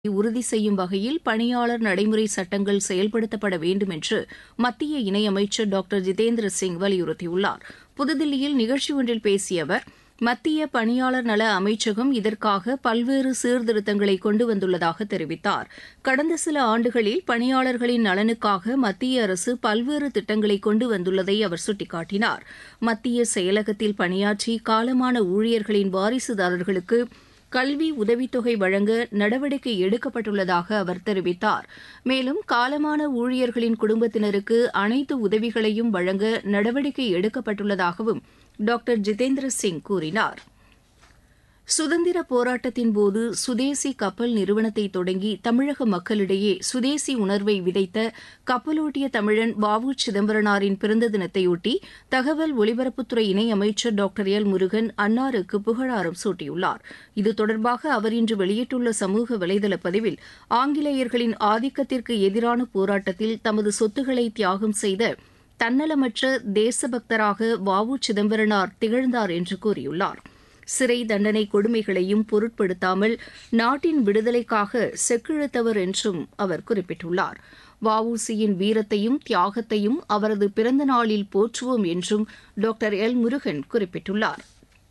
உறுதி செய்யும் வகையில் பணியாளர் நடைமுறை சட்டங்கள் செயல்படுத்தப்பட வேண்டும் என்று மத்திய இணையமைச்சர் டாக்டர் ஜிதேந்திர சிங் வலியுறுத்தியுள்ளார் புதுதில்லியில் நிகழ்ச்சி ஒன்றில் பேசிய அவர் மத்திய பணியாளர் நல அமைச்சகம் இதற்காக பல்வேறு சீர்திருத்தங்களை கொண்டு வந்துள்ளதாக தெரிவித்தார் கடந்த சில ஆண்டுகளில் பணியாளர்களின் நலனுக்காக மத்திய அரசு பல்வேறு திட்டங்களை கொண்டு வந்துள்ளதை அவர் சுட்டிக்காட்டினார் மத்திய செயலகத்தில் பணியாற்றி காலமான ஊழியர்களின் வாரிசுதாரர்களுக்கு கல்வி உதவித்தொகை வழங்க நடவடிக்கை எடுக்கப்பட்டுள்ளதாக அவர் தெரிவித்தார் மேலும் காலமான ஊழியர்களின் குடும்பத்தினருக்கு அனைத்து உதவிகளையும் வழங்க நடவடிக்கை எடுக்கப்பட்டுள்ளதாகவும் டாக்டர் ஜிதேந்திர சிங் கூறினார் சுதந்திர போராட்டத்தின் போது சுதேசி கப்பல் நிறுவனத்தை தொடங்கி தமிழக மக்களிடையே சுதேசி உணர்வை விதைத்த கப்பலோட்டிய தமிழன் வ உ சிதம்பரனாரின் பிறந்த தினத்தையொட்டி தகவல் ஒலிபரப்புத்துறை இணையமைச்சர் டாக்டர் எல் முருகன் அன்னாருக்கு புகழாரம் சூட்டியுள்ளார் இது தொடர்பாக அவர் இன்று வெளியிட்டுள்ள சமூக வலைதள பதிவில் ஆங்கிலேயர்களின் ஆதிக்கத்திற்கு எதிரான போராட்டத்தில் தமது சொத்துக்களை தியாகம் செய்த தன்னலமற்ற தேசபக்தராக வ உ சிதம்பரனார் திகழ்ந்தார் என்று கூறியுள்ளார் சிறை தண்டனை கொடுமைகளையும் பொருட்படுத்தாமல் நாட்டின் விடுதலைக்காக செக்கிழுத்தவர் என்றும் அவர் குறிப்பிட்டுள்ளார் வஉசியின் வீரத்தையும் தியாகத்தையும் அவரது பிறந்த நாளில் போற்றுவோம் என்றும் டாக்டர் எல் முருகன் குறிப்பிட்டுள்ளார்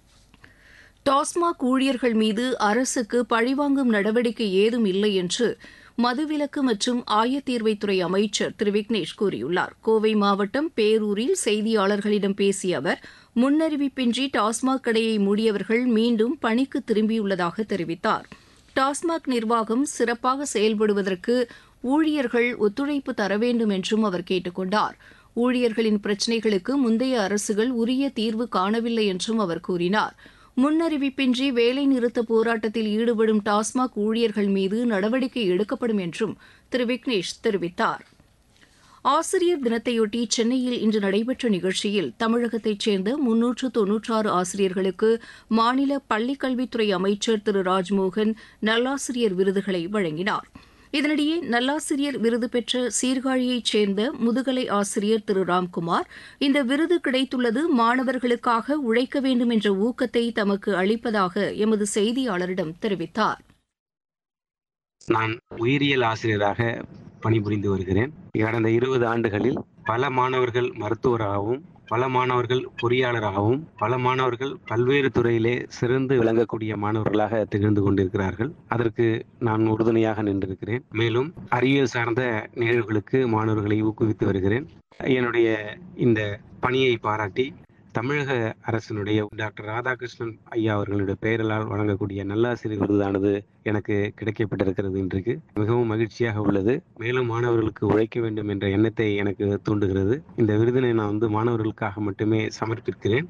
டாஸ்மாக் ஊழியர்கள் மீது அரசுக்கு பழிவாங்கும் நடவடிக்கை ஏதும் இல்லை என்று மதுவிலக்கு மற்றும் ஆயத்தீர்வைத்துறை அமைச்சர் திரு விக்னேஷ் கூறியுள்ளார் கோவை மாவட்டம் பேரூரில் செய்தியாளர்களிடம் பேசிய அவர் முன்னறிவிப்பின்றி டாஸ்மாக் கடையை மூடியவர்கள் மீண்டும் பணிக்கு திரும்பியுள்ளதாக தெரிவித்தார் டாஸ்மாக் நிர்வாகம் சிறப்பாக செயல்படுவதற்கு ஊழியர்கள் ஒத்துழைப்பு தர வேண்டும் என்றும் அவர் கேட்டுக் கொண்டார் ஊழியர்களின் பிரச்சினைகளுக்கு முந்தைய அரசுகள் உரிய தீர்வு காணவில்லை என்றும் அவர் கூறினார் முன்னறிவிப்பின்றி வேலை நிறுத்த போராட்டத்தில் ஈடுபடும் டாஸ்மாக் ஊழியர்கள் மீது நடவடிக்கை எடுக்கப்படும் என்றும் திரு விக்னேஷ் தெரிவித்தார் ஆசிரியர் தினத்தையொட்டி சென்னையில் இன்று நடைபெற்ற நிகழ்ச்சியில் தமிழகத்தைச் சேர்ந்த முன்னூற்று தொன்னூற்றாறு ஆசிரியர்களுக்கு மாநில பள்ளிக்கல்வித்துறை அமைச்சர் திரு ராஜ்மோகன் நல்லாசிரியர் விருதுகளை வழங்கினார் இதனிடையே நல்லாசிரியர் விருது பெற்ற சீர்காழியைச் சேர்ந்த முதுகலை ஆசிரியர் திரு ராம்குமார் இந்த விருது கிடைத்துள்ளது மாணவர்களுக்காக உழைக்க வேண்டும் என்ற ஊக்கத்தை தமக்கு அளிப்பதாக எமது செய்தியாளரிடம் தெரிவித்தார் நான் உயிரியல் ஆசிரியராக பணிபுரிந்து வருகிறேன் கடந்த இருபது ஆண்டுகளில் பல மாணவர்கள் மருத்துவராகவும் பல மாணவர்கள் பொறியாளராகவும் பல மாணவர்கள் பல்வேறு துறையிலே சிறந்து விளங்கக்கூடிய மாணவர்களாக திகழ்ந்து கொண்டிருக்கிறார்கள் அதற்கு நான் உறுதுணையாக நின்றிருக்கிறேன் மேலும் அறிவியல் சார்ந்த நிகழ்வுகளுக்கு மாணவர்களை ஊக்குவித்து வருகிறேன் என்னுடைய இந்த பணியை பாராட்டி தமிழக அரசினுடைய டாக்டர் ராதாகிருஷ்ணன் ஐயா அவர்களுடைய பெயரலால் வழங்கக்கூடிய நல்லாசிரியர் விருதானது எனக்கு கிடைக்கப்பட்டிருக்கிறது இன்றைக்கு மிகவும் மகிழ்ச்சியாக உள்ளது மேலும் மாணவர்களுக்கு உழைக்க வேண்டும் என்ற எண்ணத்தை எனக்கு தூண்டுகிறது இந்த விருதினை நான் வந்து மாணவர்களுக்காக மட்டுமே சமர்ப்பிக்கிறேன்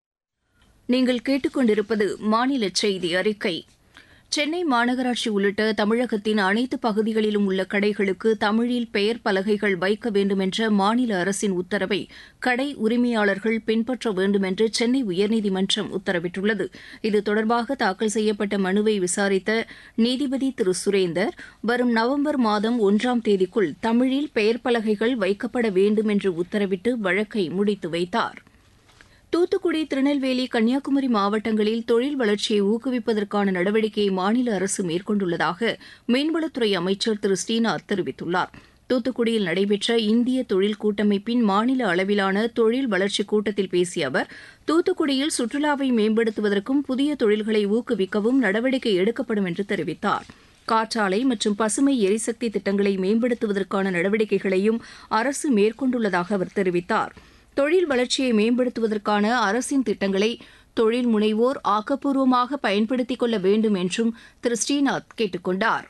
நீங்கள் கேட்டுக்கொண்டிருப்பது மாநில செய்தி அறிக்கை சென்னை மாநகராட்சி உள்ளிட்ட தமிழகத்தின் அனைத்து பகுதிகளிலும் உள்ள கடைகளுக்கு தமிழில் பெயர் பலகைகள் வைக்க வேண்டுமென்ற மாநில அரசின் உத்தரவை கடை உரிமையாளர்கள் பின்பற்ற வேண்டும் என்று சென்னை உயர்நீதிமன்றம் உத்தரவிட்டுள்ளது இது தொடர்பாக தாக்கல் செய்யப்பட்ட மனுவை விசாரித்த நீதிபதி திரு சுரேந்தர் வரும் நவம்பர் மாதம் ஒன்றாம் தேதிக்குள் தமிழில் பெயர் பலகைகள் வைக்கப்பட வேண்டும் என்று உத்தரவிட்டு வழக்கை முடித்து வைத்தார் தூத்துக்குடி திருநெல்வேலி கன்னியாகுமரி மாவட்டங்களில் தொழில் வளர்ச்சியை ஊக்குவிப்பதற்கான நடவடிக்கையை மாநில அரசு மேற்கொண்டுள்ளதாக மீன்வளத்துறை அமைச்சர் திரு ஸ்ரீநாத் தெரிவித்துள்ளார் தூத்துக்குடியில் நடைபெற்ற இந்திய தொழில் கூட்டமைப்பின் மாநில அளவிலான தொழில் வளர்ச்சிக் கூட்டத்தில் பேசிய அவர் தூத்துக்குடியில் சுற்றுலாவை மேம்படுத்துவதற்கும் புதிய தொழில்களை ஊக்குவிக்கவும் நடவடிக்கை எடுக்கப்படும் என்று தெரிவித்தார் காற்றாலை மற்றும் பசுமை எரிசக்தி திட்டங்களை மேம்படுத்துவதற்கான நடவடிக்கைகளையும் அரசு மேற்கொண்டுள்ளதாக அவர் தெரிவித்தார் தொழில் வளர்ச்சியை மேம்படுத்துவதற்கான அரசின் திட்டங்களை தொழில் முனைவோர் ஆக்கப்பூர்வமாக பயன்படுத்திக் கொள்ள வேண்டும் என்றும் திரு ஸ்ரீநாத் கேட்டுக் கொண்டார்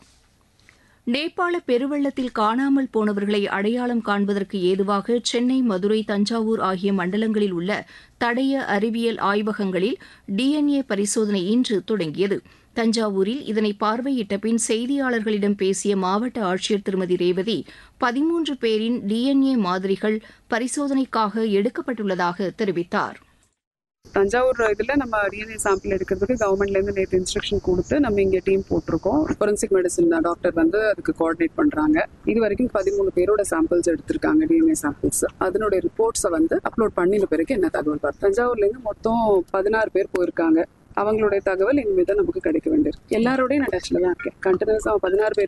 நேபாள பெருவெள்ளத்தில் காணாமல் போனவர்களை அடையாளம் காண்பதற்கு ஏதுவாக சென்னை மதுரை தஞ்சாவூர் ஆகிய மண்டலங்களில் உள்ள தடய அறிவியல் ஆய்வகங்களில் டிஎன்ஏ பரிசோதனை இன்று தொடங்கியது தஞ்சாவூரில் இதனை பார்வையிட்ட பின் செய்தியாளர்களிடம் பேசிய மாவட்ட ஆட்சியர் திருமதி ரேவதி பதிமூன்று பேரின் டிஎன்ஏ மாதிரிகள் பரிசோதனைக்காக எடுக்கப்பட்டுள்ளதாக தெரிவித்தார் தஞ்சாவூர் இதுல நம்ம டிஎன்ஏ சாம்பிள் எடுக்கிறதுக்கு கவர்மெண்ட்ல இருந்து நேற்று இன்ஸ்ட்ரக்ஷன் கொடுத்து நம்ம இங்க டீம் போட்டிருக்கோம் ஃபொரன்சிக் மெடிசன் டாக்டர் வந்து அதுக்கு கோஆர்டினேட் பண்றாங்க இது வரைக்கும் பதிமூணு பேரோட சாம்பிள்ஸ் எடுத்திருக்காங்க டிஎன்ஏ சாம்பிள்ஸ் அதனுடைய ரிப்போர்ட்ஸை வந்து அப்லோட் பண்ணின பிறகு என்ன தகவல் பாரு தஞ்சாவூர்ல இருந்து மொத்தம் பதினாறு பேர் போயிருக்காங்க அவங்களுடைய தகவல் இனிமேல் தான் நமக்கு கிடைக்க வேண்டியிருக்கு எல்லாரோடையும் நான் டச்ல தான் இருக்கேன் கண்டினியூஸா பதினாறு பேர்